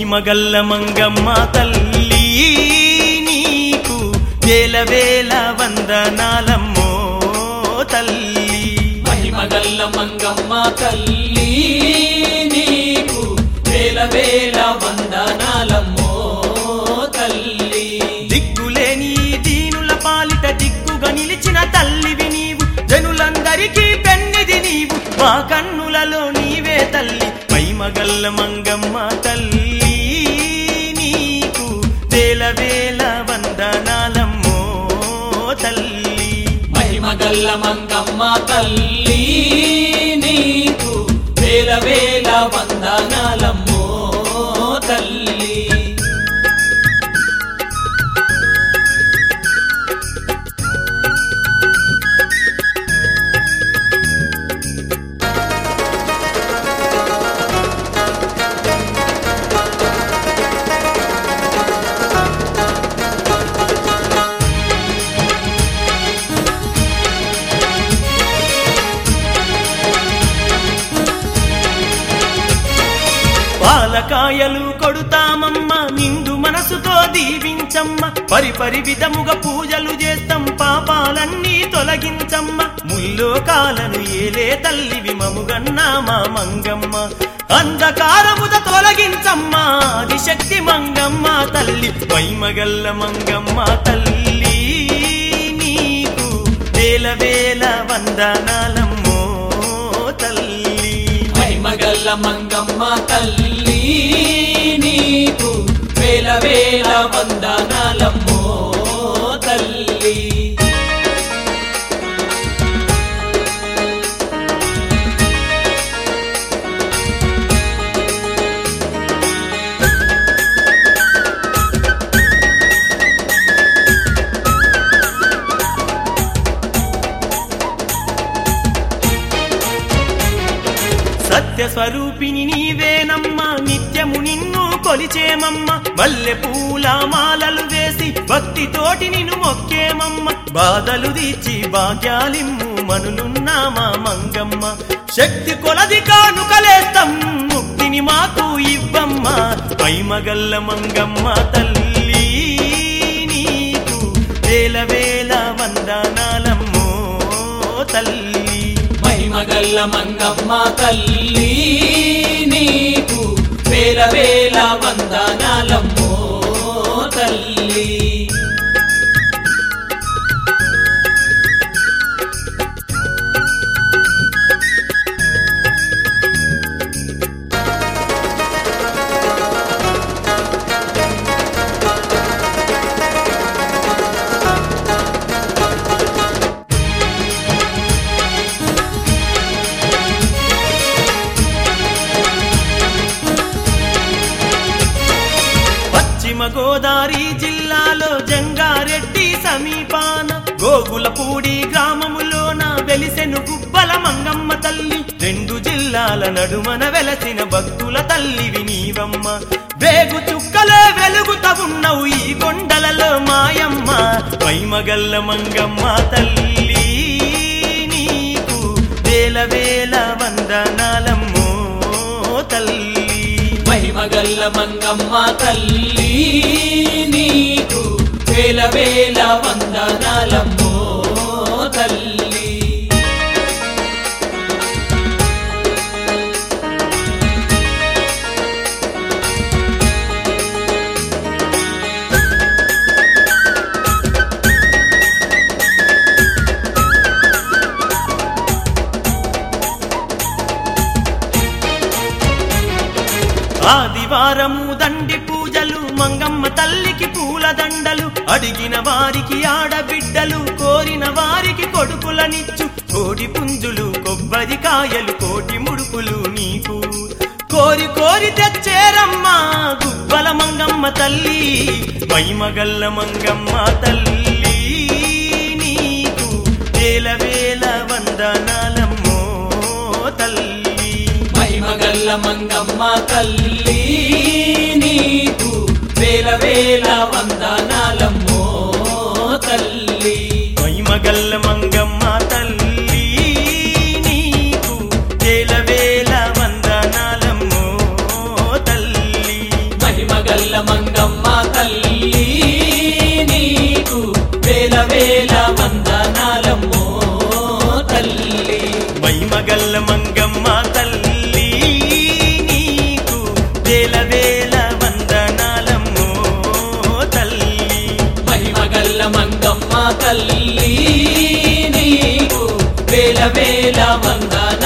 మహిమగల్ల మంగమ్మ తల్లి నీకు వేల వేల వందనాలమ్మో తల్లి మహిమగల్ల మంగమ్మ తల్లి నీకు వేల వేల వందనాలమ్మో తల్లి దిక్కులేని దీనుల పాలిట దిక్కుగా నిలిచిన తల్లివి నీవు జనులందరికీ పెన్నిది నీవు మా కన్నులలో నీవే తల్లి మహిమగల్ల మంగమ్మ తల్లి నీకు వేల వేల వందనాలమ్మో తల్లి మహిమగల్ల మంగమ్మ తల్లి నీకు వేల వేల వందనాలమ్మో తల్లి పాలకాయలు కొడుతామమ్మ నిండు మనసుతో దీవించమ్మ పరిపరి విధముగా పూజలు చేస్తాం పాపాలన్నీ తొలగించమ్మ ముల్లోకాలను ఏలే తల్లివి మముగన్నామా మంగమ్మ అంధకారముద తొలగించమ్మ ఆదిశక్తి మంగమ్మ తల్లి వైమగల్ల మంగమ్మ తల్లి నీకు వేల వేల వందనాలమ్మో తల్లి మహిమగల్ల మంగమ్మ తల్లి నీకు వేల వేల వందనాలమ్మో తల్లి సత్య స్వరూపిణి నీవేనమ్మ నిత్యము నిన్ను కొలిచేమమ్మ మల్లె పూల మాలలు వేసి భక్తితోటి నిన్ను మొక్కేమమ్మ బాధలు తీర్చి భాగ్యాలిమ్ము మనులున్నామా మంగమ్మ శక్తి కొలది కానుకలేస్తాం ముక్తిని మాకు ఇవ్వమ్మ పైమగల్ల మంగమ్మ తల్లి నీకు వేల వేల వందనాలమ్మో తల్లి మహిమగల్ల మంగమ్మ తల్లి నీకు వేల వేల వందనాలమ్మో తల్లి పశ్చిమ గోదావరి జిల్లాలో జంగారెడ్డి సమీపాన గోగులపూడి గ్రామములోన వెలిసెను గుబ్బల మంగమ్మ తల్లి రెండు జిల్లాల నడుమన వెలసిన భక్తుల తల్లివి నీవమ్మ వేగు చుక్కలే వెలుగుతా ఉన్నవు ఈ కొండలలో మాయమ్మ వైమగల్ల మంగమ్మ తల్లి నీకు వేల వేల వందనాలమ్మో తల్లి మహిమగల్ల మంగమ్మ తల్లి నీకు వేల వేల వందనాలమ్మో తల్లి ఆదివారము దండి పూజలు మంగమ్మ తల్లికి పూల దండలు అడిగిన వారికి ఆడబిడ్డలు కోరిన వారికి కొడుకులనిచ్చు కోడి పుంజులు కొబ్బరికాయలు కోటి ముడుపులు నీకు కోరి కోరి తెచ్చేరమ్మా గుబ్బల మంగమ్మ తల్లి మైమగల్ల మంగమ్మ తల్లి నీకు వేల వేల వందనాలమ్మో తల్లి మహిమగల్ల మంగమ్మ తల్లి నీకు వేల వేల వందనాలమ్మో తల్లి మహిమగల్ల మంగమ్మ తల్లి నీకు వేల వేల వందనాలమ్మో తల్లి మహిమ మహిమగల్ల మంగమ్మ తల్లి నీకు వేల వేల వందనాలమ్మో తల్లి మహిమగల్ల మంగమ్మ తల్లి నీకు వేల వేల వందనాలమ్మో